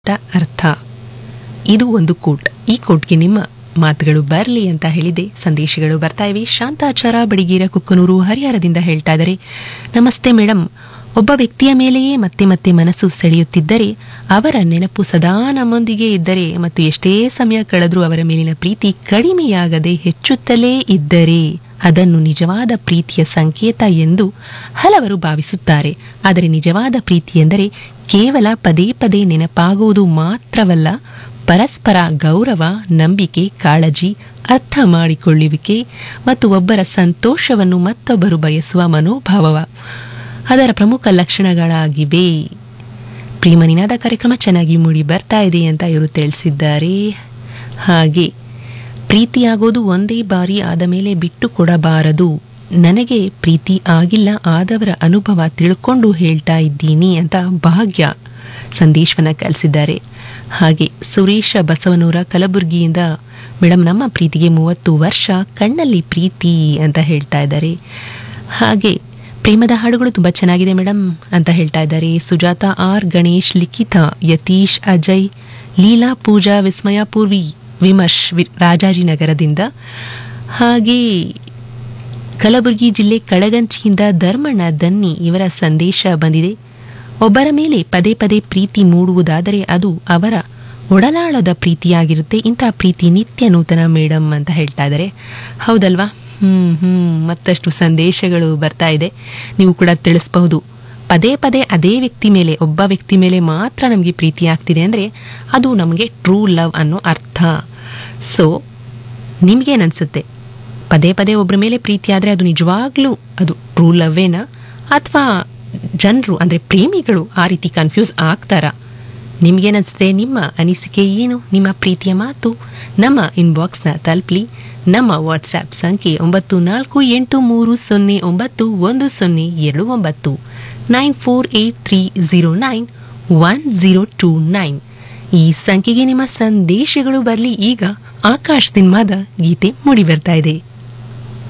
ಅಂತ ಅರ್ಥ ಇದು ಒಂದು ಕೋಟ್ ಈ ಕೋಟ್ಗೆ ನಿಮ್ಮ ಮಾತುಗಳು ಬರಲಿ ಅಂತ ಹೇಳಿದೆ ಸಂದೇಶಗಳು ಬರ್ತಾ ಇವೆ ಶಾಂತಾಚಾರ ಬಡಿಗೇರ ಕುಕ್ಕನೂರು ಹರಿಹರದಿಂದ ಹೇಳ್ತಾ ಇದ್ದಾರೆ ನಮಸ್ತೆ ಮೇಡಮ್ ಒಬ್ಬ ವ್ಯಕ್ತಿಯ ಮೇಲೆಯೇ ಮತ್ತೆ ಮತ್ತೆ ಮನಸ್ಸು ಸೆಳೆಯುತ್ತಿದ್ದರೆ ಅವರ ನೆನಪು ಸದಾ ನಮ್ಮೊಂದಿಗೆ ಇದ್ದರೆ ಮತ್ತು ಎಷ್ಟೇ ಸಮಯ ಕಳೆದರೂ ಅವರ ಮೇಲಿನ ಪ್ರೀತಿ ಕಡಿಮೆಯಾಗದೆ ಹೆಚ್ಚುತ್ತಲೇ ಇದ್ದರೆ ಅದನ್ನು ನಿಜವಾದ ಪ್ರೀತಿಯ ಸಂಕೇತ ಎಂದು ಹಲವರು ಭಾವಿಸುತ್ತಾರೆ ಆದರೆ ನಿಜವಾದ ಪ್ರೀತಿ ಎಂದರೆ ಕೇವಲ ಪದೇ ಪದೇ ನೆನಪಾಗುವುದು ಮಾತ್ರವಲ್ಲ ಪರಸ್ಪರ ಗೌರವ ನಂಬಿಕೆ ಕಾಳಜಿ ಅರ್ಥ ಮಾಡಿಕೊಳ್ಳುವಿಕೆ ಮತ್ತು ಒಬ್ಬರ ಸಂತೋಷವನ್ನು ಮತ್ತೊಬ್ಬರು ಬಯಸುವ ಮನೋಭಾವವ ಅದರ ಪ್ರಮುಖ ಲಕ್ಷಣಗಳಾಗಿವೆ ಪ್ರೇಮನಿನಾದ ಕಾರ್ಯಕ್ರಮ ಚೆನ್ನಾಗಿ ಮೂಡಿ ಬರ್ತಾ ಇದೆ ಅಂತ ಇವರು ತಿಳಿಸಿದ್ದಾರೆ ಹಾಗೆ ಪ್ರೀತಿಯಾಗೋದು ಒಂದೇ ಬಾರಿ ಆದ ಮೇಲೆ ಬಿಟ್ಟು ಕೊಡಬಾರದು ನನಗೆ ಪ್ರೀತಿ ಆಗಿಲ್ಲ ಆದವರ ಅನುಭವ ತಿಳ್ಕೊಂಡು ಹೇಳ್ತಾ ಇದ್ದೀನಿ ಅಂತ ಭಾಗ್ಯ ಸಂದೇಶವನ್ನ ಕಳಿಸಿದ್ದಾರೆ ಹಾಗೆ ಸುರೇಶ ಬಸವನೂರ ಕಲಬುರಗಿಯಿಂದ ಮೇಡಮ್ ನಮ್ಮ ಪ್ರೀತಿಗೆ ಮೂವತ್ತು ವರ್ಷ ಕಣ್ಣಲ್ಲಿ ಪ್ರೀತಿ ಅಂತ ಹೇಳ್ತಾ ಇದ್ದಾರೆ ಹಾಗೆ ಪ್ರೇಮದ ಹಾಡುಗಳು ತುಂಬ ಚೆನ್ನಾಗಿದೆ ಮೇಡಮ್ ಅಂತ ಹೇಳ್ತಾ ಇದ್ದಾರೆ ಸುಜಾತ ಆರ್ ಗಣೇಶ್ ಲಿಖಿತ ಯತೀಶ್ ಅಜಯ್ ಲೀಲಾ ಪೂಜಾ ವಿಸ್ಮಯ ಪೂರ್ವಿ ವಿಮರ್ಶ್ ವಿ- ರಾಜಾಜಿನಗರದಿಂದ ಹಾಗೆ ಕಲಬುರಗಿ ಜಿಲ್ಲೆ ಕಡಗಂಚಿಯಿಂದ ಧರ್ಮಣ್ಣ ದನ್ನಿ ಇವರ ಸಂದೇಶ ಬಂದಿದೆ ಒಬ್ಬರ ಮೇಲೆ ಪದೇ ಪದೇ ಪ್ರೀತಿ ಮೂಡುವುದಾದರೆ ಅದು ಅವರ ಒಡಲಾಳದ ಪ್ರೀತಿಯಾಗಿರುತ್ತೆ ಇಂಥ ಪ್ರೀತಿ ನಿತ್ಯ ನೂತನ ಮೇಡಮ್ ಅಂತ ಹೇಳ್ತಾ ಇದ್ದಾರೆ ಹೌದಲ್ವಾ ಹ್ಮ್ ಹ್ಮ್ ಮತ್ತಷ್ಟು ಸಂದೇಶಗಳು ಬರ್ತಾ ಇದೆ ನೀವು ಕೂಡ ತಿಳಿಸಬಹುದು ಪದೇ ಪದೇ ಅದೇ ವ್ಯಕ್ತಿ ಮೇಲೆ ಒಬ್ಬ ವ್ಯಕ್ತಿ ಮೇಲೆ ಮಾತ್ರ ನಮಗೆ ಪ್ರೀತಿ ಆಗ್ತಿದೆ ಅಂದರೆ ಅದು ನಮಗೆ ಟ್ರೂ ಲವ್ ಅನ್ನೋ ಅರ್ಥ ಸೊ ನಿಮಗೇನನ್ಸುತ್ತೆ ಪದೇ ಪದೇ ಒಬ್ಬರ ಮೇಲೆ ಪ್ರೀತಿ ಆದರೆ ಅದು ನಿಜವಾಗ್ಲೂ ಅದು ಟ್ರೂ ಲವ್ವೇನಾ ಅಥವಾ ಜನರು ಅಂದರೆ ಪ್ರೇಮಿಗಳು ಆ ರೀತಿ ಕನ್ಫ್ಯೂಸ್ ಆಗ್ತಾರಾ ನಿಮ್ಗೇನನ್ಸುತ್ತೆ ನಿಮ್ಮ ಅನಿಸಿಕೆ ಏನು ನಿಮ್ಮ ಪ್ರೀತಿಯ ಮಾತು ನಮ್ಮ ಇನ್ಬಾಕ್ಸ್ನ ತಲುಪಲಿ ನಮ್ಮ ವಾಟ್ಸ್ಆ್ಯಪ್ ಸಂಖ್ಯೆ ಒಂಬತ್ತು ನಾಲ್ಕು ಎಂಟು ಮೂರು ಸೊನ್ನೆ ಒಂಬತ್ತು ಒಂದು ಸೊನ್ನೆ ಎರಡು ಒಂಬತ್ತು nine four eight three zero nine one zero two nine ಈ ಸಂಖ್ಯೆಗೆ ನಿಮ್ಮ ಸಂದೇಶಗಳು ಬರಲಿ ಈಗ ಆಕಾಶ್ ಸಿನಿಮಾದ ಗೀತೆ ಮೂಡಿ ಬರ್ತಾ ಇದೆ